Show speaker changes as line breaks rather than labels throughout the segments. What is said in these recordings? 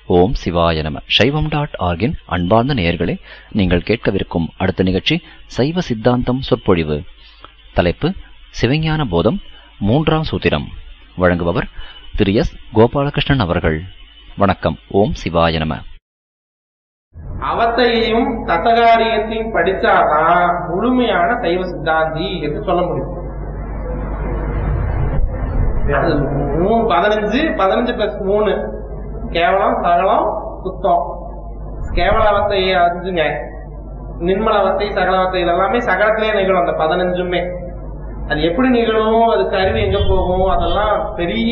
ஓம் சிவாய நம சைவம் டாட் ஆர்கின் அன்பார்ந்த நேயர்களே நீங்கள் கேட்கவிருக்கும் அடுத்த நிகழ்ச்சி சைவ சித்தாந்தம் சொற்பொழிவு தலைப்பு சிவஞான போதம் மூன்றாம் சூத்திரம் வழங்குபவர் திரு எஸ் கோபாலகிருஷ்ணன் அவர்கள் வணக்கம் ஓம் சிவாய நம
அவத்தையும் தசகாரியத்தையும் படிச்சாதான் முழுமையான சைவ சித்தாந்தி என்று சொல்ல முடியும் அது மூணு பதினஞ்சு பதினஞ்சு பிளஸ் மூணு கேவலம் சகலம் சுத்தம் கேவலவத்தை அஞ்சுங்க நிர்மலவத்தை சகலவத்தை இதெல்லாமே சகலத்திலே நிகழும் அந்த பதினஞ்சுமே அது எப்படி நிகழும் அதுக்கு அறிவு எங்க போகும் அதெல்லாம் பெரிய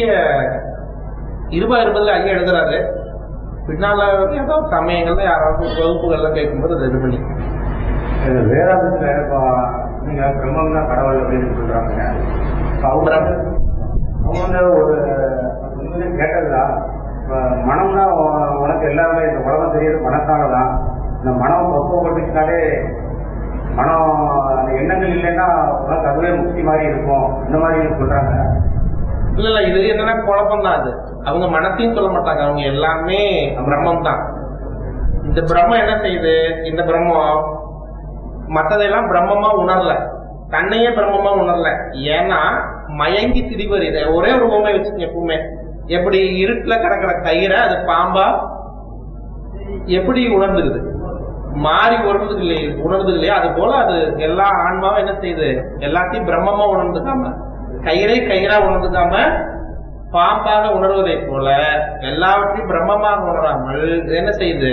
இருபா இருபதுல ஐயா எழுதுறாரு பின்னால ஏதாவது சமயங்கள்ல யாராவது வகுப்புகள்ல கேட்கும்போது அதை இது பண்ணி
இது வேதாந்தத்துல இப்போ நீங்க பிரம்மம் தான் கடவுள் அப்படின்னு சொல்றாங்க இப்ப அவங்க வந்து- அவங்க வந்து ஒரு உண்மையிலே கேட்டதுல இப்ப மனம்னா உ- உனக்கு எல்லாமே இந்த உலகம் தெரியுது மனசால தான் இந்த மனம் பக்குவப்பட்டுச்சுனாலே மனம் அந்த எண்ணங்கள் இல்லைன்னா உனக்கு அதுவே முக்தி மாதிரி இருக்கும் இந்த மாதிரி சொல்றாங்க
இல்ல இல்ல இது என்னன்னா குழப்பம் தான் அது அவங்க மனத்தையும் சொல்ல மாட்டாங்க அவங்க எல்லாமே பிரம்மம் தான் இந்த பிரம்மம் என்ன செய்யுது இந்த பிரம்மம் மத்ததெல்லாம் பிரம்மமா உணரல தன்னையே பிரம்மமா உணரல ஏன்னா மயங்கி திரிவர் இதை ஒரே ஒரு பொம்மை வச்சுக்கோங்க எப்பவுமே எப்படி இருட்டுல கிடக்கிற கயிறை அது பாம்பா எப்படி உணர்ந்துக்குது மாறி உணர்ந்தது இல்லையே உணர்ந்தது இல்லையா அது போல அது எல்லா ஆன்மாவும் என்ன செய்யுது எல்லாத்தையும் பிரம்மமா உணர்ந்துக்காம கயிறை கயிறா உணர்ந்துக்காம பாம்பாக உணர்வதை போல எல்லாவற்றையும் பிரம்மமாக உணராமல் இது என்ன செய்யுது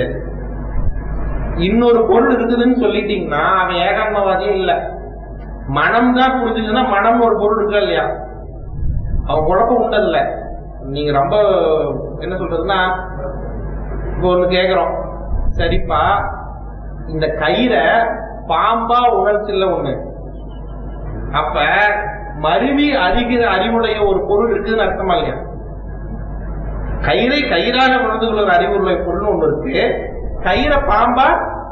இன்னொரு பொருள் இருக்குதுன்னு சொல்லிட்டீங்கன்னா அவன் ஏகான்மவாதியே இல்ல மனம் தான் புரிஞ்சுதுன்னா மனம் ஒரு பொருள் இருக்கா இல்லையா அவன் குழப்பம் உண்டல்ல நீங்க ரொம்ப என்ன சொல்றதுன்னா இப்போ ஒண்ணு கேக்குறோம் சரிப்பா இந்த கயிறை பாம்பா உணர்ச்சில்ல ஒண்ணு அப்ப மருவி அறிகிற அறிவுடைய ஒரு பொருள் இருக்குதுன்னு அர்த்தமா இல்லையா கயிறை கயிறாக உணர்ந்து கொள்கிற அறிவுள்ள பொருள் ஒண்ணு இருக்கு கயிறை பாம்பா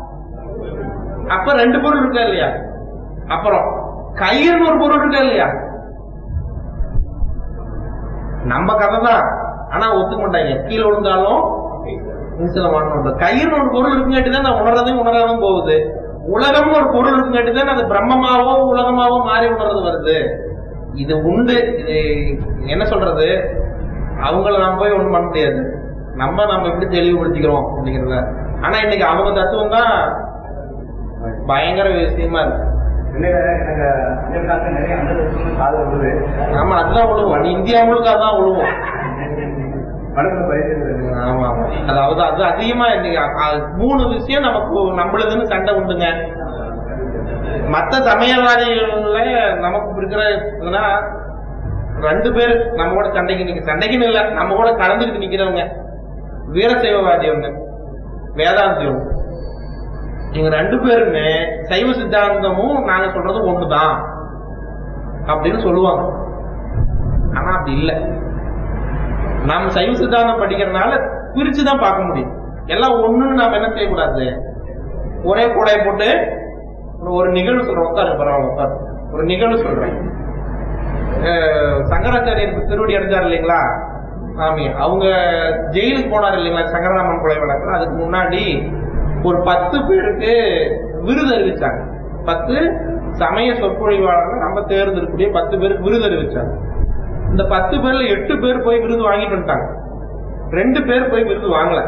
அப்ப ரெண்டு பொருள் இருக்கா இல்லையா அப்புறம் கயிறுன்னு ஒரு பொருள் இருக்கா இல்லையா நம்ம கதை தான் ஆனா ஒத்துக்க மாட்டாங்க கீழே விழுந்தாலும் நிச்சலமான கயிறு ஒரு பொருள் இருக்குங்காட்டி தான் நான் உணர்றதையும் உணராம போகுது உலகம்னு ஒரு பொருள் இருக்குங்காட்டி தான் அது பிரம்மமாவோ உலகமாவோ மாறி உணர்றது வருது இது உண்டு இது என்ன சொல்றது அவங்கள நம்ம போய் ஒண்ணும் பண்ண முடியாது நம்ம நம்ம எப்படி தெளிவுபடுத்திக்கிறோம் அப்படிங்கிறத ஆனா இன்னைக்கு அவங்க தத்துவம் தான் பயங்கர விஷயமா இருக்கு
இல்லைங்க, எனக்கு அந்த காலத்துல நிறைய அந்த தத்துவம் காது வருது
ஆமா அதுதான் விழுவோம் இந்தியா முழுக்க அதான் விழுவோம்
மனசுல பயிற்சி
ஆமா ஆமா அதாவது அது அதிகமா இன்னைக்கு அ- அ- மூணு விஷயம் நமக்கு நம்மளுதுன்னு சண்டை உண்டுங்க மத்த சமயவாதிகள்ல நமக்கு இருக்கிற இதுனா ரெண்டு பேர் நம்ம கூட சண்டைக்கு நிக்க சண்டைக்குன்னு இல்ல நம்ம கூட கலந்துக்கிட்டு நிக்கிறவங்க வீரசைவவாதி ஒண்ணு வேதாந்தி ஒண்ணு இவங்க ரெண்டு பேருமே சைவ சித்தாந்தமும் நாங்க சொல்றது ஒண்ணுதான் அப்படின்னு சொல்லுவாங்க ஆனா அப்படி இல்லை நாம சைவ சித்தாந்தம் படிக்கிறதுனால பிரிச்சு தான் பார்க்க முடியும் எல்லாம் ஒண்ணுன்னு நாம என்ன செய்யக்கூடாது ஒரே கூடைய போட்டு ஒரு- ஒரு நிகழ்வு சொல்றோம் உட்காரு பரவாயில்ல உட்காரு ஒரு நிகழ்வு சொல்றேன் அஹ் சங்கராச்சாரியருக்கு திருவடி அடைஞ்சார் இல்லைங்களா சாமி அவங்க ஜெயிலுக்கு போனார் இல்லைங்களா சங்கரராமன் கொலை வழக்குல அதுக்கு முன்னாடி ஒரு பத்து பேருக்கு விருது அறிவிச்சாங்க பத்து சமய சொற்பொழிவாளர்கள் நம்ம தேர்ந்தெடுக்கக்கூடிய பத்து பேருக்கு விருது அறிவிச்சாங்க இந்த பத்து பேர்ல எட்டு பேர் போய் விருது வாங்கிட்டு வந்துட்டாங்க ரெண்டு பேர் போய் விருது வாங்கல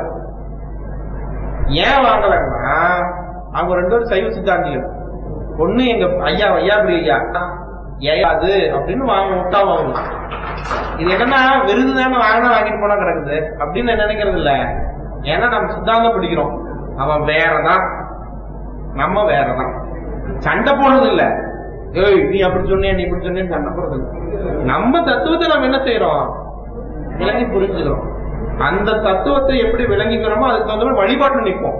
ஏன் வாங்கலன்னா அவங்க ரெண்டு பேரும் சைவ சித்தாந்திகள் ஒண்ணு எங்க ஐயா ஐயாபுரி ஐயா ஏயாது அப்படின்னு வாங்க விட்டா வாங்கலாம் இது என்னன்னா விருது தானே வாங்கினா வாங்கிட்டு போனா கிடக்குது அப்படின்னு நினைக்கிறது இல்ல ஏன்னா நம்ம சித்தாந்தம் படிக்கிறோம் அவன் வேறதான் நம்ம வேறதான் சண்டை போடுறது இல்ல ஏய் நீ அப்படி சொன்னியா நீ இப்படி சொன்னியா சண்டை போடுறது இல்ல நம்ம தத்துவத்தை நம்ம என்ன செய்யறோம் விளங்கி புரிஞ்சுக்கிறோம் அந்த தத்துவத்தை எப்படி விளங்கிக்கிறோமோ அதுக்கு தகுந்த மாதிரி வழிபாட்டு நிற்போம்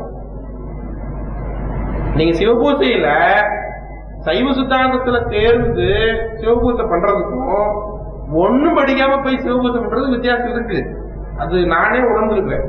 நீங்க சிவபூசையில சைவ சித்தாந்தத்துல தேர்ந்து சிவபூசை பண்றதுக்கும் ஒண்ணும் படிக்காம போய் சிவபூசை பண்றது வித்தியாசம் இருக்கு அது நானே உணர்ந்திருக்கிறேன்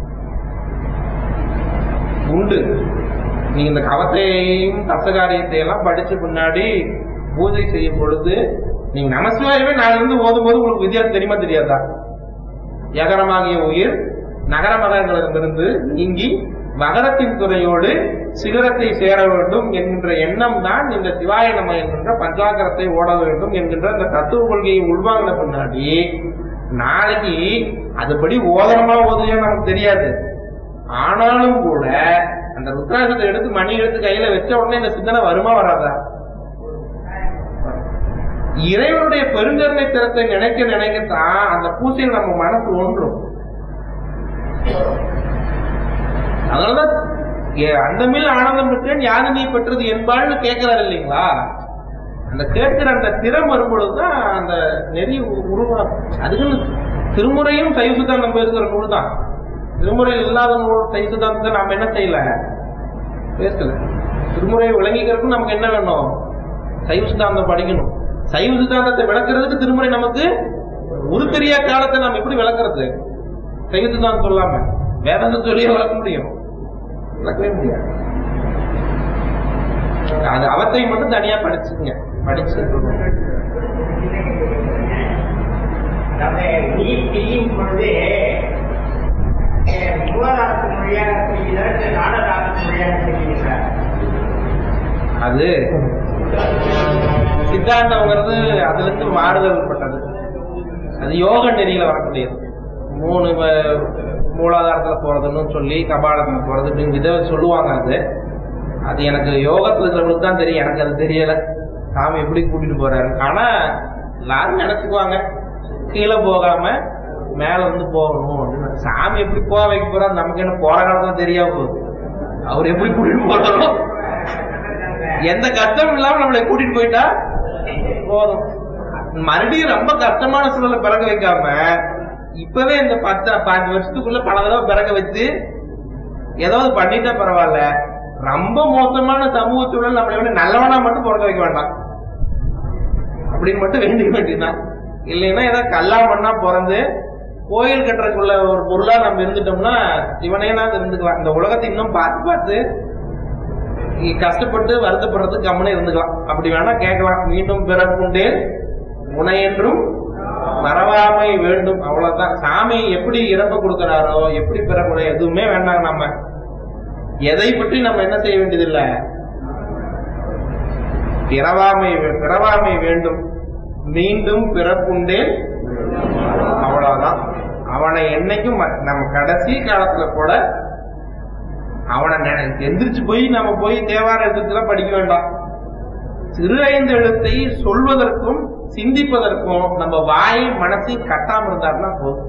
உண்டு நீங்க இந்த கவத்தையும் தசகாரியத்தை எல்லாம் படிச்ச பின்னாடி பூஜை செய்யும் பொழுது நீங்க நமசிவாயமே நாளிலிருந்து ஓதும் போது உங்களுக்கு வித்தியாசம் தெரியுமா தெரியாதா யகரமாகிய உயிர் நகர மகரங்களிடமிருந்து நீங்கி மகரத்தின் துறையோடு சிகரத்தை சேர வேண்டும் என்கின்ற எண்ணம் தான் இந்த சிவாய நம என்கின்ற பஞ்சாகரத்தை ஓட வேண்டும் என்கின்ற இந்த தத்துவ கொள்கையை உள்வாங்கின பின்னாடி நாளைக்கு அதுபடி ஓதனமா ஓதுலையோ நமக்கு தெரியாது ஆனாலும் கூட அந்த ருத்ராட்சத்தை எடுத்து மணி எடுத்து கையில வச்ச உடனே இந்த சிந்தனை வருமா வராதா இறைவனுடைய பெருங்கருணை திறத்தை நினைக்க நினைக்கத்தான் அந்த பூசையில் நம்ம மனசு ஒன்றும் அதனாலதான் ஏ- அந்த மேல் ஆனந்தம் பெற்றேன் யாது நீ பெற்றது என்பாள்னு கேட்கிறாரு இல்லைங்களா அந்த கேட்கிற அந்த திறம் வரும்பொழுதுதான் அந்த நெறி உ- உருவாகும் அதுக்குன்னு திருமுறையும் சைவ சித்தாந்தம் பேசுகிற நூல் தான் திருமுறையில் இல்லாத நூல் சைவ சித்தாந்தத்தை நாம என்ன செய்யல பேசல திருமுறையை விளங்கிக்கிறதுக்கு நமக்கு என்ன வேணும் சைவ சித்தாந்தம் படிக்கணும் சைவ சித்தாந்தத்தை விளக்குறதுக்கு திருமுறை நமக்கு ஒரு பெரிய காலத்தை நாம் எப்படி விளக்குறது சைவ சித்தாந்தம் சொல்லாம வேதாந்தம் சொல்லியே விளக்க முடியும் விளக்கவே முடியாது அது அவத்தை மட்டும் தனியா படிச்சுங்க படிச்சு
நம்ம நீர் பிரியும் பொழுது அஹ், மூலாதாரத்து மொழியாக செய்கிறார் இல்லை நாடகாரத்து மொழியாக செய்கிறார்
அது சித்தாந்தம்ங்கிறது அதுல இருந்து மாறுதல் பட்டது அது யோக நெறியில வரக்கூடியது மூணு வ- மூலாதாரத்துல போறதுன்னு சொல்லி கபாலத்துல போறது அப்படின்னு இதை சொல்லுவாங்க அது அது எனக்கு யோகத்துல இருக்கிறவங்களுக்கு தான் தெரியும் எனக்கு அது தெரியல சாமி எப்படி கூட்டிட்டு போறாரு ஆனா எல்லாரும் நினைச்சுக்குவாங்க கீழே போகாம மேல வந்து போகணும் அப்படின்னு சாமி எப்படி போக வைக்க போறாரு நமக்கு என்ன போற காலத்துல தெரியாம போகுது அவர் எப்படி கூட்டிட்டு போறோம் எந்த கஷ்டமும் இல்லாம நம்மளை கூட்டிட்டு போயிட்டா போதும் மறுபடியும் ரொம்ப கஷ்டமான சூழலை பிறக்க வைக்காம இப்பவே இந்த பத்து பாஞ்சு வருஷத்துக்குள்ள பல தடவை பிறக்க வச்சு ஏதாவது பண்ணிட்டா பரவாயில்ல ரொம்ப மோசமான சமூக சூழல் நம்மளை விட நல்லவனா மட்டும் பிறக்க வைக்க வேண்டாம் அப்படின்னு மட்டும் வேண்டிக்க வேண்டியதுதான் இல்லைன்னா ஏதாவது கல்லா மண்ணா பிறந்து கோயில் கட்டுறதுக்குள்ள ஒரு பொருளா நம்ம இருந்துட்டோம்னா இவனே நான் இருந்துக்கலாம் இந்த உலகத்தை இன்னும் பார்த்து பார்த்து நீ கஷ்டப்பட்டு வருத்தப்படுறதுக்கு கம்மனே இருந்துக்கலாம் அப்படி வேணா கேட்கலாம் மீண்டும் பிறப்புண்டே உனை என்றும் மறவாமை வேண்டும் அவ்வளவுதான் சாமி எப்படி இறப்பு கொடுக்கிறாரோ எப்படி பிறப்புடைய எதுவுமே வேண்டாம் நம்ம எதை பற்றி நம்ம என்ன செய்ய வேண்டியதில்லை பிறவாமை வே- பிறவாமை வேண்டும் மீண்டும் பிறப்புண்டேன் அவ்வளவுதான் அவனை என்னைக்கும் ம- நம்ம கடைசி காலத்துல கூட அவனை நினை- எந்திரிச்சு போய் நம்ம போய் தேவார எழுத்துக்கெல்லாம் படிக்க வேண்டாம் சிறு ஐந்து எழுத்தை சொல்வதற்கும் சிந்திப்பதற்கும் நம்ம வாயை மனசையும் கட்டாம இருந்தாருன்னா போதும்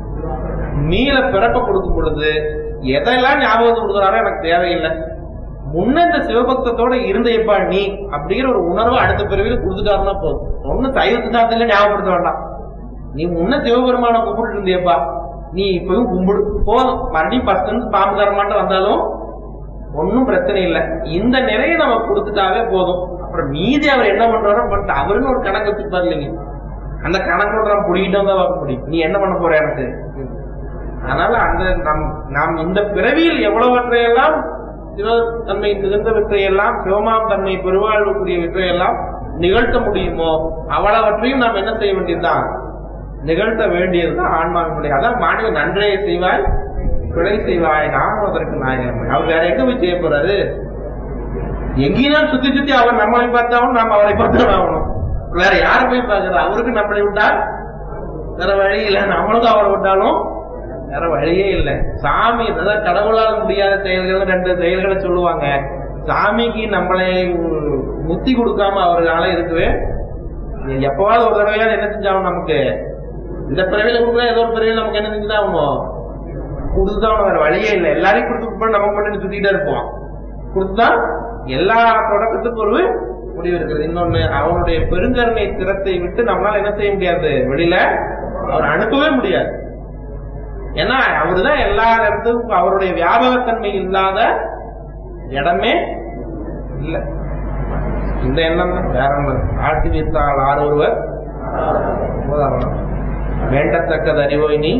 மீள பிறப்ப கொடுக்கும் பொழுது எதெல்லாம் ஞாபகத்து கொடுக்குறாரோ எனக்கு தேவையில்லை முன்ன இந்த சிவபக்தத்தோட இருந்தையப்பா நீ அப்படிங்கிற ஒரு உணர்வு அடுத்த பிறவியில கொடுத்துட்டாருன்னா போதும் ஒன்னும் சைவ சித்தாந்தத்துல ஞாபகப்படுத்த வேண்டாம் நீ முன்ன சிவபெருமான கும்பிட்டு இருந்தியப்பா நீ இப்பவும் கும்பிடு போதும் மறுபடியும் ஃபர்ஸ்ட் இருந்து பாம்பு தரமாட்ட வந்தாலும் ஒன்னும் பிரச்சனை இல்லை இந்த நிறைய நம்ம கொடுத்துட்டாவே போதும் அப்புறம் மீதி அவர் என்ன பண்றாரோ பண்ணிட்டு அவருன்னு ஒரு கணக்கு வச்சுப்பாரு இல்லைங்க அந்த கணக்கோட நம்ம புடிக்கிட்டு தான் பார்க்க முடியும் நீ என்ன பண்ண போற எனக்கு அதனால அந்த நம் நாம் இந்த பிறவியில் எவ்வளவற்றையெல்லாம் சிவத்தன்மை மிகுந்தவற்றையெல்லாம் சிவமாம் தன்மை பெருவாழ்வுக்குரியவற்றையெல்லாம் நிகழ்த்த முடியுமோ அவ்வளவற்றையும் நாம் என்ன செய்ய வேண்டியதுதான் நிகழ்த்த வேண்டியதுதான் ஆன்மாவினுடைய அதான் மாணவ நன்றே செய்வாய் பிழை செய்வாய் நாம் அதற்கு நாயகம் அவர் வேற எங்க போய் செய்ய போறாரு எங்கேயும் சுத்தி சுத்தி அவர் நம்மளை பார்த்தாலும் நாம் அவரை பார்த்தாலும் ஆகணும் வேற யாரை போய் பார்க்கறது அவருக்கு நம்மளை விட்டா வேற வழி இல்லை நம்மளுக்கும் அவரை விட்டாலும் வேற வழியே இல்லை சாமி அதாவது கடவுளால் முடியாத செயல்கள் ரெண்டு செயல்களை சொல்லுவாங்க சாமிக்கு நம்மளை முத்தி கொடுக்காம அவர்களால இருக்கவே எப்பவாவது ஒரு தடவையாவது என்ன செஞ்சாகும் நமக்கு இந்த பிறவில கொடுக்கலாம் ஏதோ ஒரு பிறவில நமக்கு என்ன செஞ்சுதான் ஆகணும் கொடுத்துதான் வேற வழியே இல்லை எல்லாரையும் கொடுத்து நமக்கு மட்டும் சுத்திட்டே இருப்போம் கொடுத்துதான் எல்லா தொடக்கத்துக்கும் ஒரு முடிவு இருக்கிறது இன்னொன்னு அவனுடைய பெருங்கருணை திறத்தை விட்டு நம்மளால என்ன செய்ய முடியாது வெளியில அவர் அனுப்பவே முடியாது ஏன்னா அவருதான் எல்லா இடத்துக்கும் அவருடைய வியாபகத்தன்மை இல்லாத இடமே இல்ல இந்த எண்ணம் தான் வேற ஒண்ணு ஆட்டி வைத்தால் ஆறு ஒருவர் உதாரணம் வேண்டத்தக்கது அறிவோய் நீ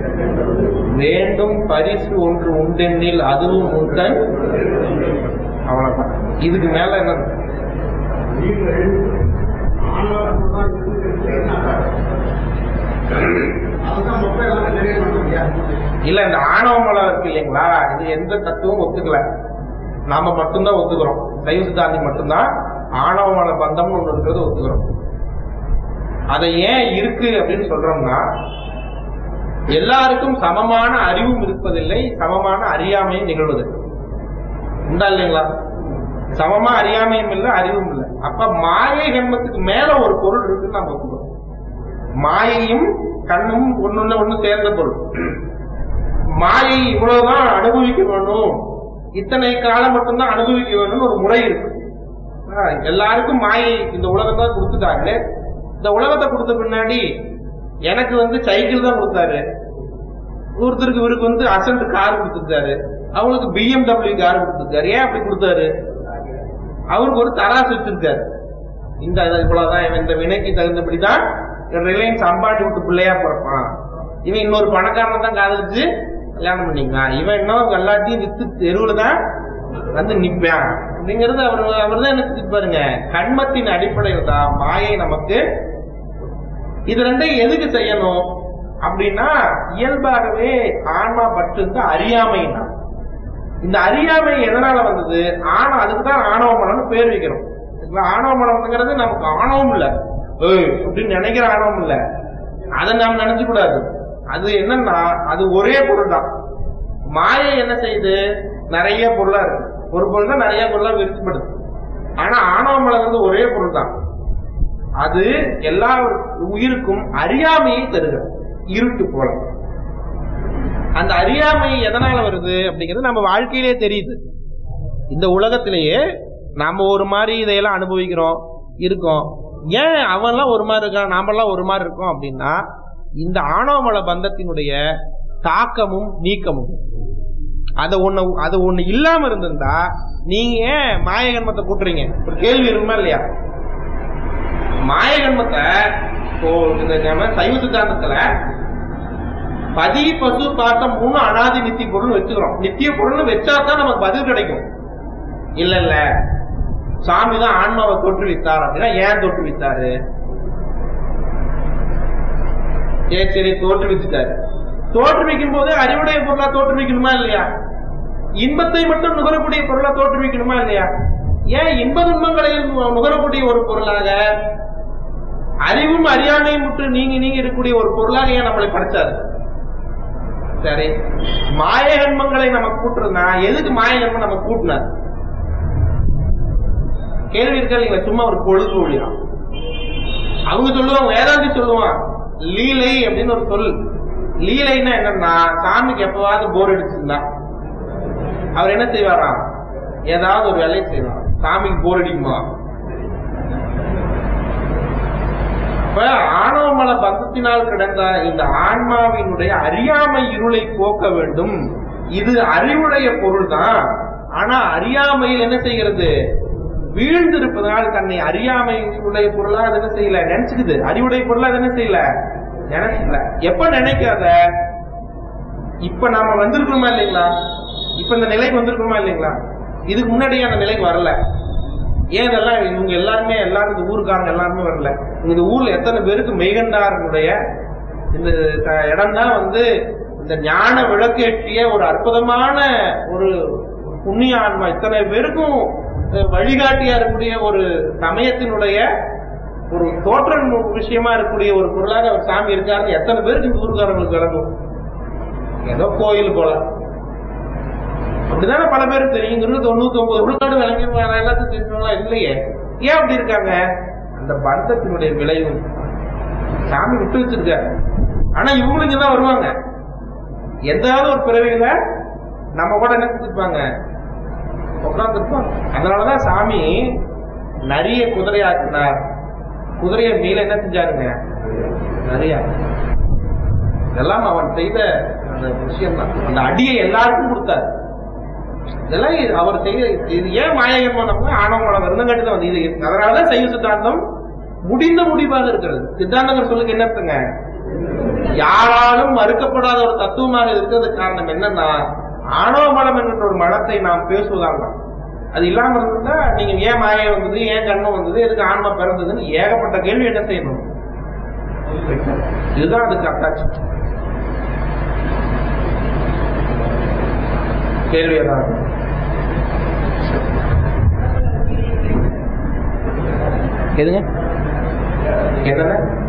வேண்டும் பரிசு ஒன்று உண்டென்னில் அதுவும் உண்டன் அவ்வளவுதான் இதுக்கு மேல என்ன
நீங்கள் ஆன்மாவுக்குள் தான் இருந்துட்டு இருக்கீங்கன்னா, அதுதான் மொத்தம் எல்லாம் நிறைவேற்ற முடியாது
இல்ல இந்த ஆணவ மலம் இருக்கு இல்லைங்களா இது எந்த தத்துவம் ஒத்துக்கல நாம மட்டும்தான் ஒத்துக்கிறோம் சைவ சித்தாந்தி மட்டும்தான் ஆணவ மல பந்தம்னு ஒண்ணு இருக்கிறது ஒத்துக்கிறோம் அதை ஏன் இருக்கு அப்படின்னு சொல்றோம்னா எல்லாருக்கும் சமமான அறிவும் இருப்பதில்லை சமமான அறியாமையும் நிகழ்வதில்லை உண்டா இல்லைங்களா சமமா அறியாமையும் இல்லை அறிவும் இல்லை அப்ப மாயை கண்மத்துக்கு மேல ஒரு பொருள் இருக்குன்னு நம்ம ஒத்துக்கிறோம் மாயையும் கண்ணும் ஒண்ணு ஒண்ணு சேர்ந்த பொருள் மாயை இவ்வளவுதான் அனுபவிக்க வேணும் இத்தனை காலம் மட்டும்தான் அனுபவிக்க வேணும்னு ஒரு முறை இருக்கு ஆஹ் எல்லாருக்கும் மாயை இந்த உலகத்தை கொடுத்துட்டாங்க இந்த உலகத்தை கொடுத்த பின்னாடி எனக்கு வந்து சைக்கிள் தான் கொடுத்தாரு ஒருத்தருக்கு இவருக்கு வந்து அசன்ட் கார் கொடுத்துருக்காரு அவங்களுக்கு பிஎம்டபிள்யூ கார் கொடுத்துருக்காரு ஏன் அப்படி கொடுத்தாரு அவருக்கு ஒரு தராசு வச்சிருக்காரு இந்த இது இவ்வளவுதான் இவன் இந்த வினைக்கு தகுந்தபடிதான் ரிலையன்ஸ் அம்பாட்டி விட்டு பிள்ளையா பிறப்பான் இவன் இன்னொரு பணக்காரனை தான் காதலிச்சு கல்யாணம் பண்ணிக்கலாம் இவன் இன்னும் எல்லாத்தையும் வித்து தெருவுல தான் வந்து நிப்பான் அப்படிங்கறது அவர் அவர் தான் என்ன பாருங்க கண்மத்தின் அடிப்படையில் தான் மாயை நமக்கு இது ரெண்டையும் எதுக்கு செய்யணும் அப்படின்னா இயல்பாகவே ஆன்மா பற்று அறியாமை தான் இந்த அறியாமை எதனால வந்தது ஆணவம் அதுக்கு தான் ஆணவ மனம்னு பேர் வைக்கிறோம் சரிங்களா? ஆணவ மனம்ங்கிறது நமக்கு ஆணவம் இல்ல ஏய் அப்படின்னு நினைக்கிற ஆணவம் இல்ல அதை நாம் நினைச்சு கூடாது அது என்னன்னா அது ஒரே பொருள் தான் மாயை என்ன செய்யுது நிறைய பொருளா இருக்கு ஒரு பொருள் தான் நிறைய பொருளா விரிச்சுப்படுது ஆனா ஆணவ மலங்கிறது ஒரே பொருள் தான் அது எல்லா உயிருக்கும் அறியாமையை தருகிறது இருட்டு போல அந்த அறியாமை எதனால வருது அப்படிங்கிறது நம்ம வாழ்க்கையிலே தெரியுது இந்த உலகத்திலேயே நாம ஒரு மாதிரி இதையெல்லாம் அனுபவிக்கிறோம் இருக்கோம் ஏன் அவன்லாம் ஒரு மாதிரி இருக்கான் நாமெல்லாம் ஒரு மாதிரி இருக்கோம் அப்படின்னா இந்த ஆணவமல பந்தத்தினுடைய தாக்கமும் நீக்கமும் அதை ஒண்ணு அது ஒண்ணு இல்லாம இருந்திருந்தா நீங்க ஏன் மாயகன்மத்தை கூட்டுறீங்க ஒரு கேள்வி இருக்குமா இல்லையா மாயகன்மத்தை இப்போ இந்த நம்ம சைவ சித்தாந்தத்துல பதி பசு பாட்டம் மூணு அனாதி நித்திய பொருள் வச்சுக்கிறோம் நித்திய பொருள் வச்சா தான் நமக்கு பதில் கிடைக்கும் இல்ல இல்ல சாமி தான் ஆன்மாவை தோற்றுவித்தார் அப்படின்னா ஏன் தோற்றுவித்தாரு சரி சரி தோற்றுவிச்சுட்டாரு தோற்றுவிக்கும் போது அறிவுடைய பொருளா தோற்றுவிக்கணுமா இல்லையா இன்பத்தை மட்டும் நுகரக்கூடிய பொருளா தோற்றுவிக்கணுமா இல்லையா ஏன் இன்ப துன்பங்களை நு- நுகரக்கூடிய ஒரு பொருளாக அறிவும் அறியாமையும் விட்டு நீங்க நீங்க இருக்கக்கூடிய ஒரு பொருளாக ஏன் நம்மளை படைச்சாரு சரி மாயகன்மங்களை நம்ம கூட்டுறதுனா எதுக்கு மாயகன்மம் நம்ம கூட்டினார் கேள்வி இருக்கா இல்லைங்களா சும்மா ஒரு பொழுது ஒழியான் அவங்க சொல்லுவாங்க வேதாந்தி சொல்லுவான் லீலை அப்படின்னு ஒரு சொல் லீலைன்னா என்னன்னா சாமிக்கு எப்பவாவது போர் அடிச்சிருந்தா அவர் என்ன செய்வாராம் ஏதாவது ஒரு வேலையை செய்வார் சாமிக்கு போர் அடிக்குமா அப்ப ஆணவமல பந்தத்தினால் கிடந்த இந்த ஆன்மாவினுடைய அறியாமை இருளை போக்க வேண்டும் இது அறிவுடைய பொருள் தான் ஆனா அறியாமையில் என்ன செய்கிறது வீழ்ந்திருப்பதனால் தன்னை அறியாமையுடைய பொருளா அது என்ன செய்யல நினைச்சுக்குது அறிவுடைய பொருளா அது என்ன செய்யல நினைச்சுக்கல எப்ப நினைக்காத இப்ப நாம வந்திருக்கணுமா இல்லைங்களா இப்ப இந்த நிலைக்கு வந்திருக்கணுமா இல்லைங்களா இதுக்கு முன்னாடியே அந்த நிலைக்கு வரல ஏன் இதெல்லாம் இவங்க எல்லாருமே எல்லாரும் இந்த ஊருக்காரங்க எல்லாருமே வரல இந்த ஊர்ல எத்தனை பேருக்கு மெய்கண்டாரனுடைய இந்த இடம் தான் வந்து இந்த ஞான விளக்கேற்றிய ஒரு அற்புதமான ஒரு புண்ணிய ஆன்மா இத்தனை பேருக்கும் அஹ், வழிகாட்டியா இருக்கக்கூடிய ஒரு சமயத்தினுடைய ஒரு தோற்ற விஷயமா இருக்கக்கூடிய ஒரு பொருளாக ஒரு சாமி இருக்காருன்னு எத்தனை பேருக்கு இந்த ஊருக்காரங்களுக்கு விளங்கும் ஏதோ கோயில் போல அப்படிதானே பல பேருக்கு தெரியுங்கிறது தொண்ணூத்தி ஒன்பது விழுக்காடு விளங்கி எல்லாத்தையும் தெரிஞ்சவங்களா இல்லையே ஏன் அப்படி இருக்காங்க அந்த பந்தத்தினுடைய விளைவு சாமி விட்டு வச்சிருக்காரு ஆனா இவங்களும் இங்கதான் வருவாங்க எந்தாவது ஒரு பிறவியில நம்ம கூட என்ன செஞ்சிருப்பாங்க உட்காந்துருப்பாங்க அதனாலதான் சாமி நிறைய குதிரையாக்கினார் குதிரையை மேல என்ன செஞ்சாருங்க நிறைய இதெல்லாம் அவன் செய்த அந்த விஷயம் தான் அந்த அடியை எல்லாருக்கும் கொடுத்தாரு இதெல்லாம் இது அவர் செய்ய இது ஏன் மாயகன் பண்ணப்போ ஆணவமான விருந்தங்காட்டி தான் வந்து இது அதனாலதான் சைவ சித்தாந்தம் முடிந்த முடிவாக இருக்கிறது சித்தாந்தங்கள் சொல்லுங்க என்ன அர்த்தங்க யாராலும் மறுக்கப்படாத ஒரு தத்துவமாக இருக்கிறது காரணம் என்னன்னா ஆணவ மலம் என்கின்ற ஒரு மலத்தை நாம் பேசுவதால் தான் அது இல்லாம இருந்திருந்தா நீங்க ஏன் மாயை வந்தது ஏன் கண்ணம் வந்தது எதுக்கு ஆன்மா பிறந்ததுன்னு ஏகப்பட்ட கேள்வி என்ன செய்யணும் இதுதான் அதுக்கு அட்டாச்சு கேள்வி ஏதாவது எதுங்க என்னங்க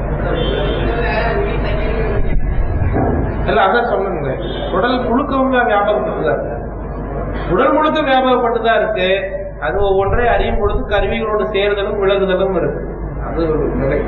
இல்ல அதான் சொன்னேங்க உடல் முழுக்கவும் தான் வியாபகப்பட்டுதான் இருக்கு உடல் முழுக்க வியாபகப்பட்டுதான் இருக்கு அது ஒவ்வொன்றை அறியும் பொழுது கருவிகளோடு சேருதலும் விலகுதலும் இருக்கு அது ஒரு நிலை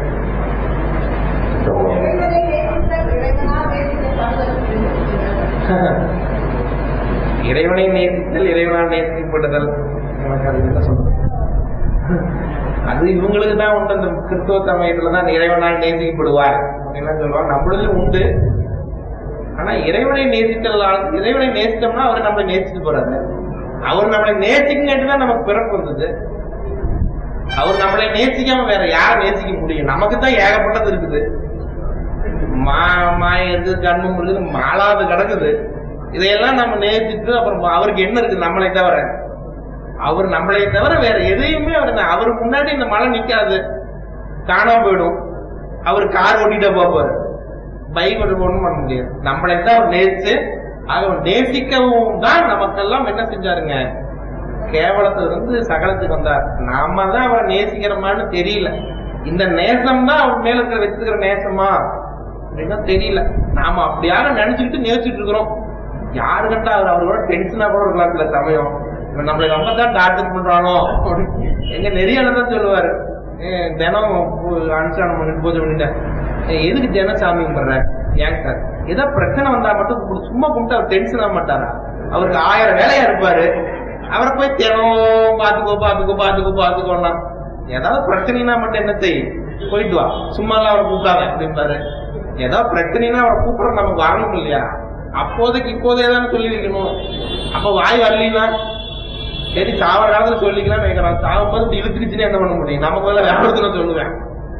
இறைவனை நேசித்தல் இறைவனால் நேசிக்கப்படுதல் எனக்கு அது என்ன சொல்றது அது இவங்களுக்கு தான் உண்டு அந்த கிறிஸ்துவ சமயத்துல தான் இறைவனால் நேசிக்கப்படுவார் அப்படின்னு சொல்லுவாங்க நம்மளதுல உண்டு ஆனா இறைவனை நேசித்தல் இறைவனை நேசித்தோம்னா அவர் நம்மளை நேசித்து போறாரு அவர் நம்மளை நேசிக்கங்காட்டி தான் நமக்கு பிறப்பு வந்தது அவர் நம்மளை நேசிக்காம வேற யாரை நேசிக்க முடியும் நமக்கு தான் ஏகப்பட்டது இருக்குது மா மாயம் இருக்குது கண்ணும் இருக்குது மாளாது கிடக்குது இதையெல்லாம் நம்ம நேசித்து அப்புறம் அவருக்கு என்ன இருக்குது நம்மளை தவிர அவர் நம்மளை தவிர வேற எதையுமே அவர் அவருக்கு முன்னாடி இந்த மழை நிக்காது காணாம போயிடும் அவர் கார் ஓட்டிட்டு போப்பாரு பைக் ஓட்டு ஒண்ணும் பண்ண முடியாது நம்மளை தான் அவர் நேசிச்சு அவர் நேசிக்கவும் தான் நமக்கெல்லாம் என்ன செஞ்சாருங்க கேவலத்துல இருந்து சகலத்துக்கு வந்தார் நாம தான் அவரை நேசிக்கிறோமான்னு தெரியல இந்த நேசம் தான் அவர் மேல இருக்கிற வச்சிருக்கிற நேசமா அப்படின்னா தெரியல நாம அப்படியாக நினைச்சுக்கிட்டு நேசிச்சுட்டு இருக்கிறோம் யாரு கண்டா அவர் அவரோட டென்ஷனா கூட இருக்கலாம் சில சமயம் இவன் நம்மளை ரொம்ப தான் டார்ச்சர் பண்றானோ எங்க நெறியால தான் சொல்லுவாரு ஏன் தினம் பூ- அனுஷ்டானம் பண்ணிட்டு பூஜை பண்ணிட்டேன் ஏன் எதுக்கு தினம் சாமி கும்பிடுற ஏன் சார் ஏதோ பிரச்சனை வந்தா மட்டும் கும்பிடு. சும்மா கும்பிட்டு அவர் டென்ஷன் ஆக மாட்டாரா அவருக்கு ஆயிரம் வேலையா இருப்பாரு அவரை போய் தினம் பாத்துக்கோ பாத்துக்கோ பாத்துக்கோ பாத்துக்கோன்னா ஏதாவது பிரச்சனைனா மட்டும் என்ன செய் போயிட்டு வா சும்மா எல்லாம் அவரை கூப்பிடாத அப்படின்பாரு ஏதாவது பிரச்சனைனா அவரை கூப்பிட நமக்கு வரணும் இல்லையா அப்போதைக்கு இப்போதே தானே சொல்லி வைக்கணும் அப்ப வாய் வரலீங்கன்னா சரி சாவர காலத்துல சொல்லிக்கலாம் நினைக்கிறான் சாவும் போது இப்படி இழுத்துக்கிச்சுன்னு என்ன பண்ண முடியும் நமக்கு முதல்ல வியாபாரத்துல சொல்லுவேன்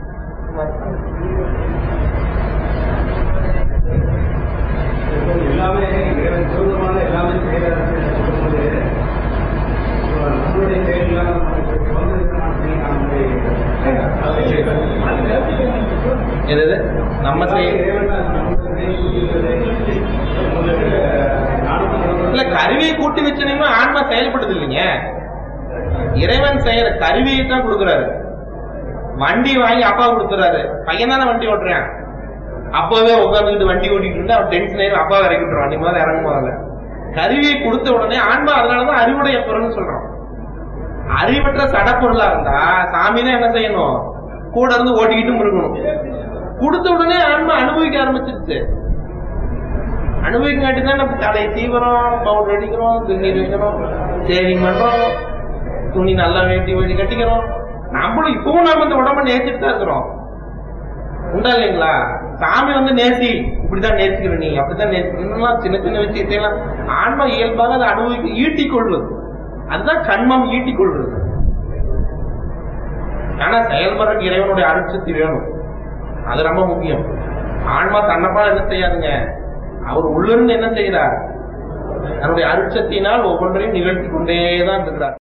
எல்லாமே இறைவன் சுதந்திரமான எல்லாமே செய்யறாரு சொல்லும்போது இப்போ நம்மளுடைய செயல்லாம் நமக்கு வந்து அதை செய்யறாரு
எது எது? நம்ம செய்ய
இறைவன் நம்மளுடைய நேசிக்கிறது, நம்மளுடைய நானும்
இல்ல கருவியை கூட்டி வச்சனையுமே ஆன்மா செயல்படுது இல்லைங்க இறைவன் செய்யற கருவியை தான் கொடுக்குறாரு வண்டி வாங்கி அப்பா கொடுத்துறாரு பையன் தானே வண்டி ஓட்டுறேன் அப்பவே உட்காந்துக்கிட்டு வண்டி ஓட்டிட்டு இருந்தா அவன் டென்ஷன் ஆயிரும் அப்பா இறக்கி விட்டுருவான் நீ முதல்ல இறங்கும் முதல்ல கருவியை கொடுத்த உடனே ஆன்மா அதனாலதான் அறிவுடைய பொருள்னு சொல்றோம் அறிவற்ற சடப்பொருளா இருந்தா சாமி தான் என்ன செய்யணும் கூட இருந்து ஓட்டிக்கிட்டும் இருக்கணும் கொடுத்த உடனே ஆன்மா அனுபவிக்க ஆரம்பிச்சிருச்சு அனுபவிக்காட்டி தான் நம்ம தலை தீவிரம் பவுடர் அடிக்கிறோம் திருநீர் வைக்கிறோம் சேவிங் பண்றோம் துணி நல்லா வேட்டி வேட்டி கட்டிக்கிறோம் நம்மளும் இப்பவும் நாம இந்த உடம்ப நேசிட்டு தான் இருக்கிறோம் உண்டா இல்லைங்களா சாமி வந்து நேசி இப்படிதான் நேசிக்கிற நீ அப்படிதான் நேசிக்கணும் சின்ன சின்ன விஷயத்தையெல்லாம் ஆன்மா இயல்பாக அதை அனுபவிக்க ஈட்டிக் கொள்வது அதுதான் கண்மம் ஈட்டிக் கொள்வது ஆனா செயல்படுறதுக்கு இறைவனுடைய அருட்சக்தி வேணும் அது ரொம்ப முக்கியம் ஆன்மா தன்னப்பால் என்ன செய்யாதுங்க அவர் உள்ளிருந்து என்ன செய்கிறார் தன்னுடைய அருட்சத்தினால் ஒவ்வொன்றையும் நிகழ்த்தி கொண்டேதான் இருக்கிறார்